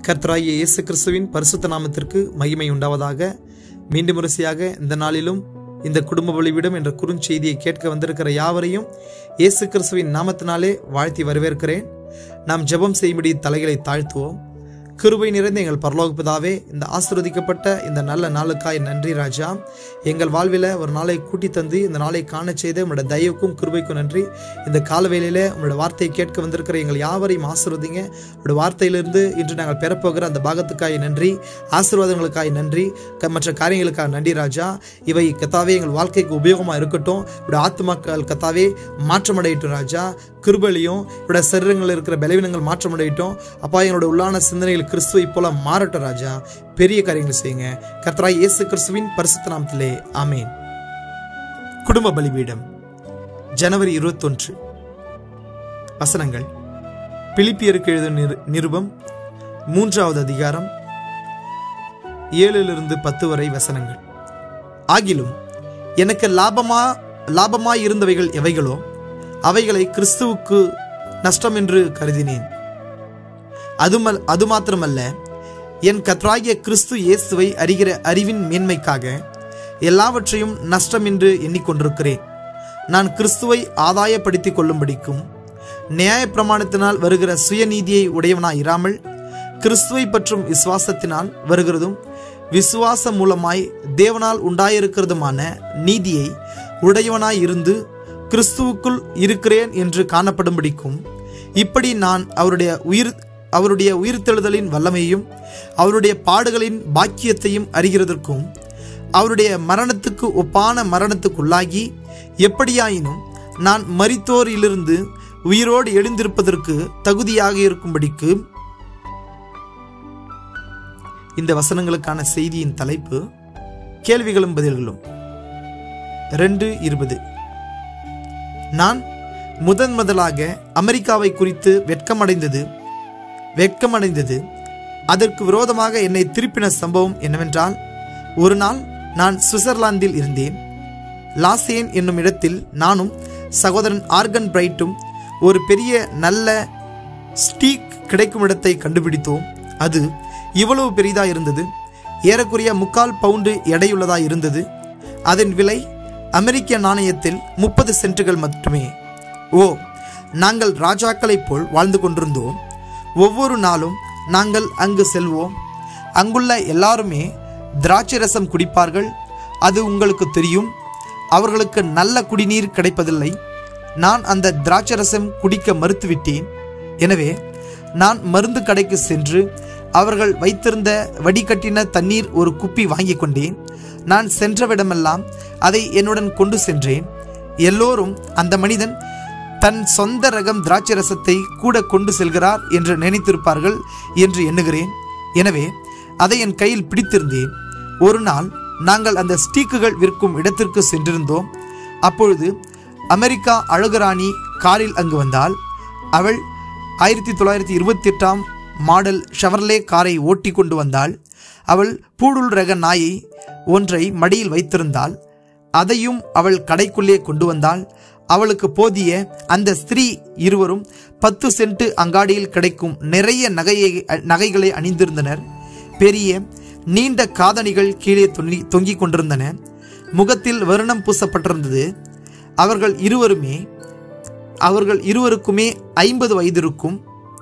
கர்த்தராகிய இயேசு கிறிஸ்துவின் பரிசுத்த நாமத்திற்கு மகிமை உண்டாவதாக மீண்டும் முரசியாக இந்த நாளிலும் இந்த குடும்ப வழிவிடும் என்ற குறுஞ்செய்தியை கேட்க வந்திருக்கிற யாவரையும் இயேசு கிறிஸ்துவின் நாமத்தினாலே வாழ்த்தி வரவேற்கிறேன் நாம் ஜெபம் செய்யும்படி தலைகளை தாழ்த்துவோம் கிருபை நிறைந்த எங்கள் பரலோக பிதாவே இந்த ஆசீர்வதிக்கப்பட்ட இந்த நல்ல நாளுக்காய் நன்றி ராஜா எங்கள் வாழ்வில் ஒரு நாளை கூட்டி தந்து இந்த நாளை காண செய்த உங்களோட தயவுக்கும் கிருபைக்கும் நன்றி இந்த காலவேளையில் உங்களோட வார்த்தையை கேட்க வந்திருக்கிற எங்கள் யாவரையும் ஆசீர்வதிங்க உங்களோட வார்த்தையிலிருந்து இன்று நாங்கள் பெறப்போகிற அந்த பாகத்துக்காய் நன்றி ஆசீர்வாதங்களுக்காய் நன்றி க- மற்ற காரியங்களுக்காக நன்றி ராஜா இவை கத்தாவே எங்கள் வாழ்க்கைக்கு உபயோகமாக இருக்கட்டும் இப்படி ஆத்துமாக்கள் கத்தாவே மாற்றமடையட்டும் ராஜா கிருபலியும் இப்படி சரீரங்களில் இருக்கிற பலவீனங்கள் மாற்றமடையட்டும் அப்பா எங்களோட உள்ளான சிந்தனைகள் கிறிஸ்துவை போல மாறட்டும் ராஜா பெரிய காரியங்களை செய்யுங்க கர்த்தராய் இயேசு கிறிஸ்துவின் பரிசுத்த நாமத்திலே ஆமேன் குடும்ப பலிபீடம் ஜனவரி இருபத்தொன்று வசனங்கள் பிலிப்பியருக்கு எழுதும் நிரு நிருபம் மூன்றாவது அதிகாரம் ஏழிலிருந்து பத்து வரை வசனங்கள் ஆகிலும் எனக்கு லாபமா லாபமாய் இருந்தவைகள் எவைகளோ அவைகளை கிறிஸ்துவுக்கு நஷ்டம் என்று கருதினேன் அதுமல் அது மாத்திரமல்ல என் கத்ராகிய கிறிஸ்து இயேசுவை அறிகிற அறிவின் மேன்மைக்காக எல்லாவற்றையும் நஷ்டம் என்று எண்ணிக்கொண்டிருக்கிறேன் நான் கிறிஸ்துவை ஆதாயப்படுத்திக் கொள்ளும்படிக்கும் நியாயப்பிரமாணத்தினால் வருகிற சுயநீதியை உடையவனாய் இராமல் கிறிஸ்துவை பற்றும் விசுவாசத்தினால் வருகிறதும் விசுவாசம் மூலமாய் தேவனால் உண்டாயிருக்கிறதுமான நீதியை உடையவனாய் இருந்து கிறிஸ்துவுக்குள் இருக்கிறேன் என்று காணப்படும்படிக்கும் இப்படி நான் அவருடைய உயிர் அவருடைய உயிர்த்தெழுதலின் வல்லமையையும் அவருடைய பாடுகளின் பாக்கியத்தையும் அறிகிறதற்கும் அவருடைய மரணத்துக்கு ஒப்பான மரணத்துக்குள்ளாகி எப்படியாயினும் நான் மரித்தோரிலிருந்து உயிரோடு எழுந்திருப்பதற்கு தகுதியாக இருக்கும்படிக்கு இந்த வசனங்களுக்கான செய்தியின் தலைப்பு கேள்விகளும் பதில்களும் ரெண்டு இருபது நான் முதன் முதலாக அமெரிக்காவை குறித்து வெட்கமடைந்தது வெட்கமடைந்தது அதற்கு விரோதமாக என்னை திருப்பின சம்பவம் என்னவென்றால் ஒரு நாள் நான் சுவிட்சர்லாந்தில் இருந்தேன் லாசேன் என்னும் இடத்தில் நானும் சகோதரன் ஆர்கன் பிரைட்டும் ஒரு பெரிய நல்ல ஸ்டீக் கிடைக்கும் இடத்தை கண்டுபிடித்தோம் அது இவ்வளவு பெரிதா இருந்தது ஏறக்குறைய முக்கால் பவுண்டு எடையுள்ளதா இருந்தது அதன் விலை அமெரிக்க நாணயத்தில் முப்பது சென்ட்டுகள் மட்டுமே ஓ நாங்கள் ராஜாக்களைப் போல் வாழ்ந்து கொண்டிருந்தோம் ஒவ்வொரு நாளும் நாங்கள் அங்கு செல்வோம் அங்குள்ள எல்லாருமே திராட்சை ரசம் குடிப்பார்கள் அது உங்களுக்கு தெரியும் அவர்களுக்கு நல்ல குடிநீர் கிடைப்பதில்லை நான் அந்த திராட்சை ரசம் குடிக்க மறுத்துவிட்டேன் எனவே நான் மருந்து கடைக்கு சென்று அவர்கள் வைத்திருந்த வடிகட்டின தண்ணீர் ஒரு குப்பி வாங்கிக் கொண்டேன் நான் சென்றவிடமெல்லாம் அதை என்னுடன் கொண்டு சென்றேன் எல்லோரும் அந்த மனிதன் தன் சொந்த ரகம் திராட்சை ரசத்தை கூட கொண்டு செல்கிறார் என்று நினைத்திருப்பார்கள் என்று எண்ணுகிறேன் எனவே அதை என் கையில் பிடித்திருந்தேன் ஒரு நாள் நாங்கள் அந்த ஸ்டீக்குகள் விற்கும் இடத்திற்கு சென்றிருந்தோம் அப்பொழுது அமெரிக்கா அழகுராணி காரில் அங்கு வந்தாள் அவள் ஆயிரத்தி தொள்ளாயிரத்தி இருபத்தி எட்டாம் மாடல் ஷவர்லே காரை ஓட்டி கொண்டு வந்தாள் அவள் பூடுல் ரக நாயை ஒன்றை மடியில் வைத்திருந்தாள் அதையும் அவள் கடைக்குள்ளே கொண்டு வந்தாள் அவளுக்கு போதிய அந்த ஸ்திரீ இருவரும் பத்து சென்ட் அங்காடியில் கிடைக்கும் நிறைய நகையை நகைகளை அணிந்திருந்தனர் பெரிய நீண்ட காதணிகள் கீழே தொங்கி தொங்கிக் கொண்டிருந்தன முகத்தில் வருணம் பூசப்பட்டிருந்தது அவர்கள் இருவருமே அவர்கள் இருவருக்குமே ஐம்பது வயது இருக்கும்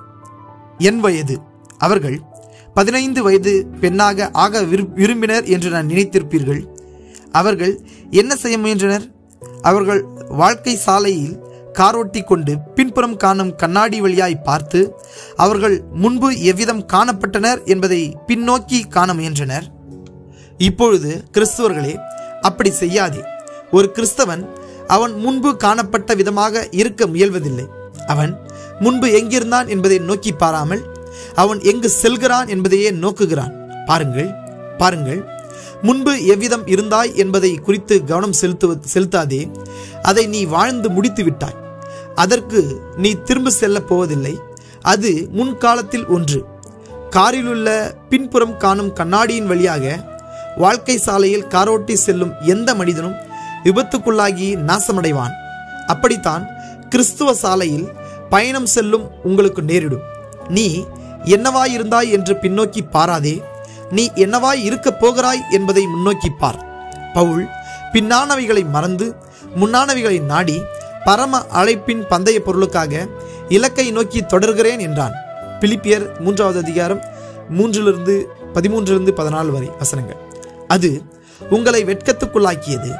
என் வயது அவர்கள் பதினைந்து வயது பெண்ணாக ஆக விரு- விரும்பினர் என்று நான் நினைத்திருப்பீர்கள் அவர்கள் என்ன செய்ய முயன்றனர் அவர்கள் வாழ்க்கை சாலையில் காரோட்டி கொண்டு பின்புறம் காணும் கண்ணாடி வழியாய் பார்த்து அவர்கள் முன்பு எவ்விதம் காணப்பட்டனர் என்பதை பின்னோக்கி காண முயன்றனர் இப்பொழுது கிறிஸ்துவர்களே அப்படி செய்யாதே ஒரு கிறிஸ்தவன் அவன் முன்பு காணப்பட்ட விதமாக இருக்க முயல்வதில்லை அவன் முன்பு எங்கிருந்தான் என்பதை நோக்கி பாராமல் அவன் எங்கு செல்கிறான் என்பதையே நோக்குகிறான் பாருங்கள் பாருங்கள் முன்பு எவ்விதம் இருந்தாய் என்பதை குறித்து கவனம் செலுத்துவ செலுத்தாதே அதை நீ வாழ்ந்து முடித்து விட்டாய் அதற்கு நீ திரும்ப செல்லப் போவதில்லை அது முன்காலத்தில் ஒன்று காரிலுள்ள பின்புறம் காணும் கண்ணாடியின் வழியாக வாழ்க்கை சாலையில் காரோட்டி செல்லும் எந்த மனிதனும் விபத்துக்குள்ளாகி நாசமடைவான் அப்படித்தான் கிறிஸ்துவ சாலையில் பயணம் செல்லும் உங்களுக்கு நேரிடும் நீ என்னவாய் இருந்தாய் என்று பின்னோக்கி பாராதே நீ என்னவாய் இருக்கப் போகிறாய் என்பதை முன்னோக்கி பார் பவுல் பின்னானவைகளை மறந்து முன்னானவைகளை நாடி பரம அழைப்பின் பந்தய பொருளுக்காக இலக்கை நோக்கி தொடர்கிறேன் என்றான் பிலிப்பியர் மூன்றாவது அதிகாரம் மூன்றிலிருந்து பதிமூன்றிலிருந்து பதினாலு வரை வசனங்கள் அது உங்களை வெட்கத்துக்குள்ளாக்கியது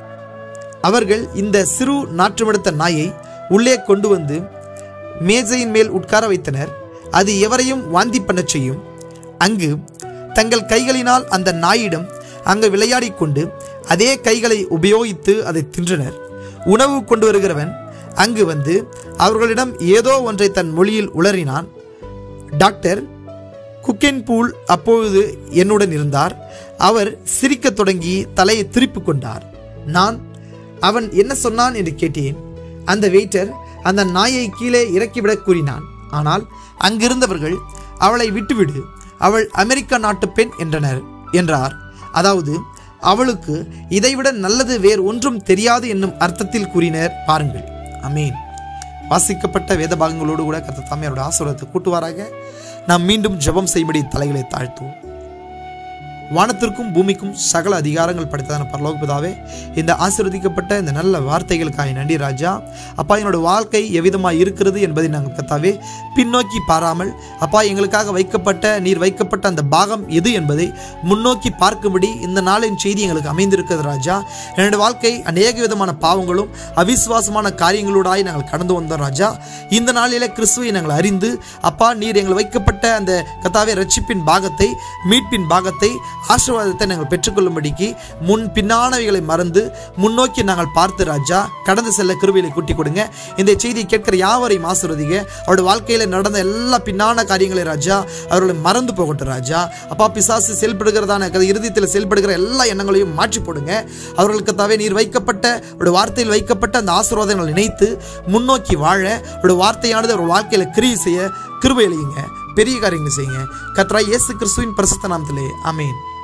அவர்கள் இந்த சிறு நாற்றமெடுத்த நாயை உள்ளே கொண்டு வந்து மேஜையின் மேல் உட்கார வைத்தனர் அது எவரையும் வாந்தி பண்ணச் செய்யும் அங்கு தங்கள் கைகளினால் அந்த நாயிடம் அங்கு விளையாடிக் கொண்டு அதே கைகளை உபயோகித்து அதை தின்றனர் உணவு கொண்டு வருகிறவன் அங்கு வந்து அவர்களிடம் ஏதோ ஒன்றை தன் மொழியில் உளறினான் டாக்டர் குக்கென்பூல் அப்பொழுது என்னுடன் இருந்தார் அவர் சிரிக்கத் தொடங்கி தலையை திருப்பிக் கொண்டார் நான் அவன் என்ன சொன்னான் என்று கேட்டேன் அந்த வெயிட்டர் அந்த நாயை கீழே இறக்கிவிடக் கூறினான் ஆனால் அங்கிருந்தவர்கள் அவளை விட்டுவிடு அவள் அமெரிக்கா நாட்டு பெண் என்றனர் என்றார் அதாவது அவளுக்கு இதைவிட நல்லது வேறு ஒன்றும் தெரியாது என்னும் அர்த்தத்தில் கூறினர் பாருங்கள் அமீன் வாசிக்கப்பட்ட வேத பாகங்களோடு கூட கத்த தாமையோட ஆசீர்வாதத்தை கூட்டுவாராக நாம் மீண்டும் ஜெபம் செய்யும்படி தலைகளை தாழ்த்துவோம் வானத்திற்கும் பூமிக்கும் சகல அதிகாரங்கள் படைத்ததான பரலோக பிதாவே இந்த ஆசீர்வதிக்கப்பட்ட இந்த நல்ல வார்த்தைகளுக்காக நன்றி ராஜா அப்பா என்னோட வாழ்க்கை எவ்விதமாக இருக்கிறது என்பதை நாங்கள் கத்தாவே பின்னோக்கி பாராமல் அப்பா எங்களுக்காக வைக்கப்பட்ட நீர் வைக்கப்பட்ட அந்த பாகம் எது என்பதை முன்னோக்கி பார்க்கும்படி இந்த நாளின் செய்தி எங்களுக்கு அமைந்திருக்கிறது ராஜா என்னோட வாழ்க்கை அநேக விதமான பாவங்களும் அவிசுவாசமான காரியங்களோடாய் நாங்கள் கடந்து வந்தோம் ராஜா இந்த நாளில கிறிஸ்துவை நாங்கள் அறிந்து அப்பா நீர் எங்கள் வைக்கப்பட்ட அந்த கத்தாவே ரட்சிப்பின் பாகத்தை மீட்பின் பாகத்தை ஆசீர்வாதத்தை நாங்கள் பெற்றுக்கொள்ளும்படிக்கு முன் பின்னானவைகளை மறந்து முன்னோக்கி நாங்கள் பார்த்து ராஜா கடந்து செல்ல கிருபையில கூட்டி கொடுங்க இந்த செய்தியை கேட்கிற யாவரையும் ஆசீர்வதிங்க அவருடைய வாழ்க்கையில நடந்த எல்லா பின்னான காரியங்களை ராஜா அவர்களை மறந்து போகட்டும் ராஜா அப்பா பிசாசு செயல்படுகிறதான இறுதியத்தில் செயல்படுகிற எல்லா எண்ணங்களையும் மாற்றி போடுங்க அவர்களுக்கு தவிர நீர் வைக்கப்பட்ட ஒரு வார்த்தையில் வைக்கப்பட்ட அந்த ஆசீர்வாதங்களை நினைத்து முன்னோக்கி வாழ ஒரு வார்த்தையானது ஒரு வாழ்க்கையில கிரியை செய்ய கிருபை அளியுங்க பெரிய காரியங்களை செய்யுங்க கத்ரா இயேசு கிறிஸ்துவின் பிரசுத்த நாமத்திலே ஆமென்